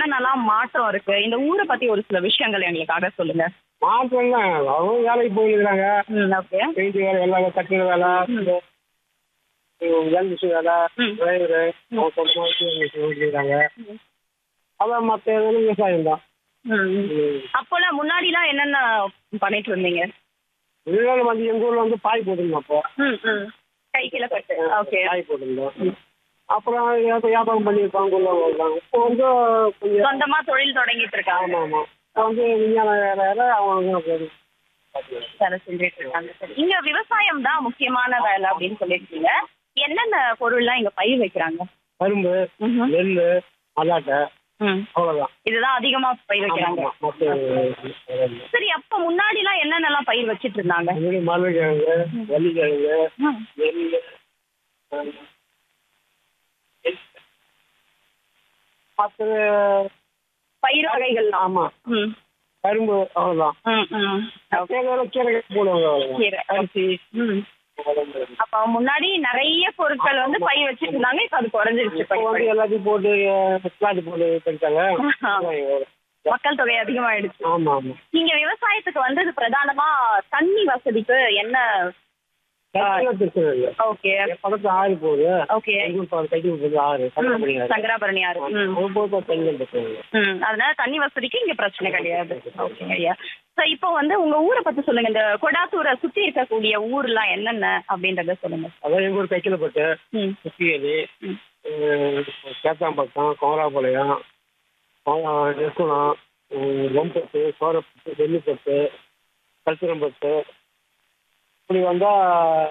என்னென்னலாம் மாற்றம் இருக்கு இந்த ஊரை பத்தி ஒரு சில விஷயங்கள் எங்களுக்காக சொல்லுங்க மாற்றம் தான் அவங்க வேலைக்கு போயிருக்கிறாங்க ம் ஓகே பெயிண்ட் வேலை எல்லா கட்டிட வேலை எலக்ட்ரிஷன் வேலை ம். டிரைவரு அவங்க சொந்தமாக ஓட்டிக்கிறாங்க அதான் மற்ற எதுவும் விவசாயம் தான் அப்போலாம் முன்னாடிலாம் என்னென்ன பண்ணிட்டு இருந்தீங்க இதனால வந்து எங்கள் ஊரில் வந்து பாய் போட்டிருந்தோம் அப்போ ம் ம் கை கீழே கட்டு ஓகே பாய் போட்டிருந்தோம் அப்புறம் ஏதோ வியாபாரம் பண்ணியிருப்பாங்க உள்ள வருவாங்க இப்போ வந்து கொஞ்சம் சொந்தமா தொழில் தொடங்கிட்டு இருக்காங்க ஆமாம் ஆமாம் இப்போ வந்து விஞ்ஞானம் வேற வேற அவங்க போகுது வேலை செஞ்சுட்டு இருக்காங்க சரி இங்க விவசாயம் தான் முக்கியமான வேலை அப்படின்னு சொல்லியிருக்கீங்க என்னென்ன பொருள்லாம் இங்க பயிர் வைக்கிறாங்க கரும்பு ம்ஹும். நெல் மல்லாட்டை ம் அவ்வளோதான் இதுதான் அதிகமா பயிர் வைக்கிறாங்க ஆமாம் மற்ற சரி அப்ப முன்னாடி எல்லாம் என்னென்னலாம் பயிர் வச்சிட்டு இருந்தாங்க இது மரக்கிழங்கு வள்ளிக்கிழங்கு ம். நெல் மற்ற பயிர் வகைகள் ஆமாம் ம் கரும்பு அவ்வளோதான் ம் ம் ஓகே. கீரை கீரை போடுவாங்க அவ்வளோதான் கீரை. அரிசி ம் அவ்வளவுதான். அப்ப முன்னாடி நிறைய பொருட்கள் வந்து பயிர் வச்சிட்டு இருந்தாங்க இப்ப அது குறைஞ்சிருச்சு இப்போ வந்து பயிர் எல்லாத்தையும் போட்டு பிளாட் போட்டு பண்ணிட்டாங்க மக்கள் தொகை அதிகமாயிடுச்சு ஆமாம் ஆமாம் நீங்க விவசாயத்துக்கு வந்தது பிரதானமா தண்ணி வசதிக்கு என்ன கட்டில பிரச்சனை இல்லை ஓகே பக்கத்து ஆறு போகுது ஓகே எங்கள் ஊர் பக்கம் கைக்கு போகுது ஆறு கட்டப்படி ஆறு சங்கராபரணி ஆறு ம் அது போது தண்ணி பிரச்சனை இல்லை ம் அதனால தண்ணி வசதிக்கு இங்க பிரச்சனை கிடையாது ஓகே ஐயா ஸோ இப்போ வந்து உங்க ஊரை பத்தி சொல்லுங்க இந்த கொடாத்தூரை சுத்தி இருக்கக்கூடிய ஊர்லாம் என்னென்ன அப்படின்றத சொல்லுங்க அதான் எங்கள் ஊர் கைக்கிலப்பட்டு ம் சுத்தியலி ம். சேத்தாம்பக்கம் கோமராபாளையம் நெசுனம் வெம்பட்டு சோரப்பட்டு வெள்ளிப்பட்டு கல்புரம்பட்டு இப்படி வந்தால்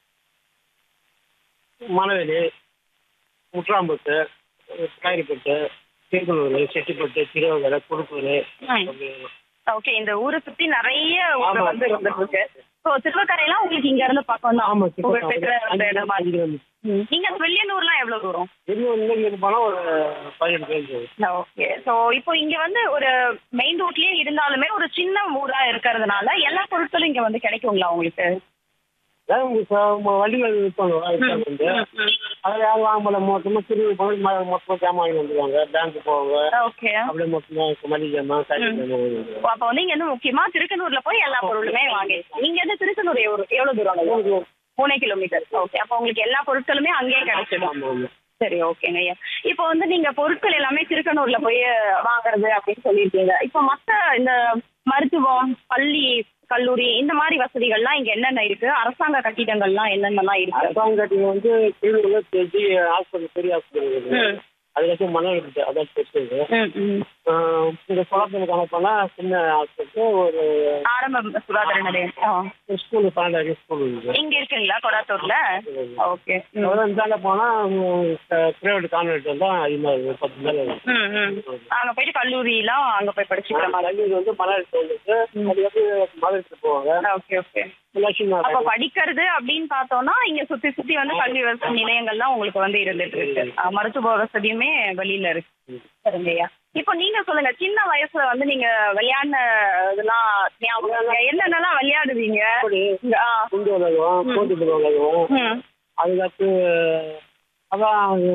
மணவெளி முட்ராம்பட்டு காய்கறிப்பட்டு திருக்கனூர் செட்டிப்பட்டு திருவகரை கொடுப்பூர் அப்படி ஓகே இந்த ஊரை சுத்தி நிறைய ஊர் ஆமா. வந்து இருந்துட்டு இருக்கு ஸோ திருவக்கரையெல்லாம் உங்களுக்கு இங்க இருந்து பக்கம் தான் ஆமா புகழ்பெற்ற அந்த இடமா இருக்கு. சிக்கன் நீங்க வில்லியனூர்லாம் எவ்வளவு தூரம் இருந்து போனால் ஒரு பதினெட்டு பேர் போகுது ஓகே ஸோ இப்போ இங்க வந்து ஒரு மெயின் ரோட்லயே இருந்தாலுமே ஒரு சின்ன ஊரா இருக்கிறதுனால எல்லா பொருட்களும் இங்க வந்து கிடைக்குங்களா உங்களுக்கு அதான் உங்க ச- வண்டிகள் விற்பாங்க விற்பாங்க வந்து அதில் யாரும் வாங்க முடியல மொத்தமாக திரும்பி போய் ம- மொத்தமாக ஜாமான் வாங்கி வந்துருவாங்க பேங்க்கு போவாங்க ஓகே அப்படியே மொத்தமாக மளிகை ஜாமான் கறி ஜாமான் வாங்கி வந்துருவாங்க. அப்ப வந்து இங்க இருந்து முக்கியமா திருக்கனூர்ல போய் எல்லா பொருளுமே வாங்கி இங்க இருந்து திருக்கனூர் எவ்வளவு எவ்வளவு தூரம் மூணு கிலோமீட்டர் ஓகே அப்ப உங்களுக்கு எல்லா பொருட்களுமே அங்கேயே கிடைச்சிடும் ஆமாம் ஆமாம் சரி ஓகேங்க ஐயா இப்போ வந்து நீங்க பொருட்கள் எல்லாமே திருக்கனூர்ல போய் வாங்குறது அப்படின்னு சொல்லியிருக்கீங்க இப்போ மத்த இந்த மருத்துவம் பள்ளி கல்லூரி இந்த மாதிரி வசதிகள்லாம் இங்க என்னென்ன இருக்கு அரசாங்க கட்டிடங்கள்லாம் என்னென்னலாம் இருக்கு அரசாங்கத்தில் வந்து கீழே பெரிய ஹாஸ்பிட்டல் பெரிய ஹாஸ்பிட்டல் இருக்குது ம். அதுக்கப்புறம் மணல் இருக்குது அதான் பெருசு ம், ம். இந்த குளத்தில் கணக்கானா சின்ன ஹாஸ்பிட்டல் ஒரு ஆரம்ப சுகாதார நிலையம் ஆ. ஸ்கூல் பன்னெண்டாயிரம் ஸ்கூல் இருக்குது இங்க இருக்குங்களா கொடாத்தூர்ல ஓகே ம். அப்புறம் இந்தாண்ட போனால் ப்ரைவேட் கான்வென்ட் வந்தால் அதிகமாக இருக்குது பத்து மேலே இருக்குது ம் ம் அங்க போயிட்டு கல்லூரிலாம் அங்க போய் படிச்சுக்கிற மாதிரி கல்லூரி வந்து மலர் வந்துட்டு அது வந்து மலருக்கு போவாங்க ஓகே ஓகே லட்சுமி அப்ப படிக்கிறது அப்படின்னு பார்த்தோம்னா இங்க சுத்தி சுத்தி வந்து கல்வி வசதி நிலையங்கள்லாம் உங்களுக்கு வந்து இருந்துட்டு இருக்கு அஹ் மருத்துவ வசதியுமே வெளியில இருக்கு சரிங்கய்யா இப்போ நீங்க சொல்லுங்க சின்ன வயசுல வந்து நீங்க விளையாடின இதெல்லாம் ஞாபகம் இருக்கா? என்னென்னலாம் விளையாடுவீங்க இங்க, ஆ. குண்டு விளையாடுவோம் போட்டி போட்டு விளையாடுவோம் ம். அதுக்கடுத்து அதான்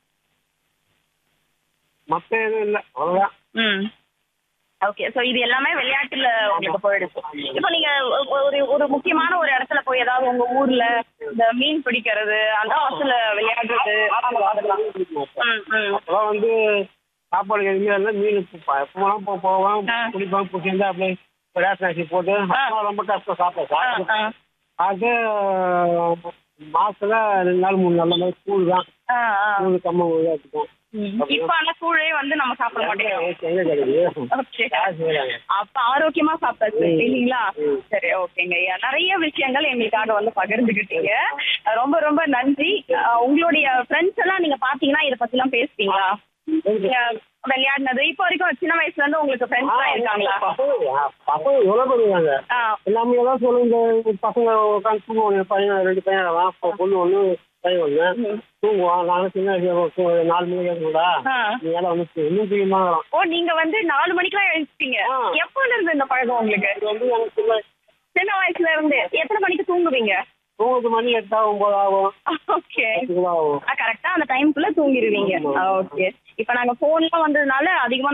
மற்ற எதுவும் இல்லை அவ்வளோதான் ம் ஓகே ஸோ இது எல்லாமே விளையாட்டுல உங்களுக்கு போயிடுச்சு இப்போ நீங்க ஒ- ஒரு ஒரு முக்கியமான ஒரு இடத்துல போய் ஏதாவது உங்க ஊர்ல இந்த மீன் பிடிக்கிறது அந்த ஆத்துல விளையாடுறது அதெல்லாம் ம் ம் அப்போலாம் வந்து சாப்பாடு எதுவுமே இல்லை மீன் எப்போலாம் போ போவோம் ஆ. குடிப்போம் பிடிச்சிருந்தா அப்படியே ரேஷன் அரிசி போட்டு அப்போலாம் ரொம்ப கஷ்டம் சாப்பிட ஆ, சாப்பிட்டு ஆ. அது மாசத்துல ரெண்டு நாள் மூணு நாள் மாதிரி கூழ் தான் ஆ, ஆ. கூழ் கம்ம எடுத்துப்போம் இப்ப அந்த கூழே வந்து நம்ம சாப்பிட மாட்டேங்கிறோம் எங்க கிடைக்குது Okay. யார் செய்றாங்க? அப்ப ஆரோக்கியமா சாப்பிட்டாச்சு ம். இல்லைங்களா ம். சரி ஓகேங்க ஐயா நிறைய விஷயங்கள் எங்களுக்காக வந்து பகிர்ந்துக்கிட்டீங்க ரொம்ப ரொம்ப நன்றி அஹ் உங்களுடைய ஃப்ரெண்ட்ஸ் எல்லாம் நீங்க பாத்தீங்கன்னா இத பத்தி எல்லாம் பேசுவீங்களா நீங்க விளையாடினது இப்போ வரைக்கும் சின்ன வயசுல இருந்து உங்களுக்கு ஃப்ரெண்ட்ஸ் எல்லாம் இருக்காங்களா பசங்க பசங்க எவ்வளோ பண்ணுவாங்க ஆ, எல்லாமே எல்லாம் சொல்லுங்க பசங்க உட்காந்து தூங்குவாங்க பையன் ரெண்டு பையன் தான் பொண்ணு ஒன்று பையன் ஒன்று தூங்குவான் நானும் சின்ன வயசுல தூ- நாலு மணிக்கு இருக்கும்டா ஆ. நீ எல்லாம் வந்து இன்னும் தூக்கமாக ஓ நீங்க வந்து நாலு மணிக்கெல்லாம் எழுப்பிட்டீங்க ஆ. எப்போல இருந்து இந்த பழக்கம் உங்களுக்கு இது வந்து எனக்கு சின்ன சின்ன வயசுல இருந்து எத்தனை மணிக்கு தூங்குவீங்க தூங்குறது மணி எட்டா ஒன்பது ஆகும் ஓகே பத்து கூட ஆகும் கரெக்டா அந்த டைம்குள்ள தூங்கிடுவீங்க ஓகே இப்ப நாங்க போன்லாம் வந்ததுனால அதிகமா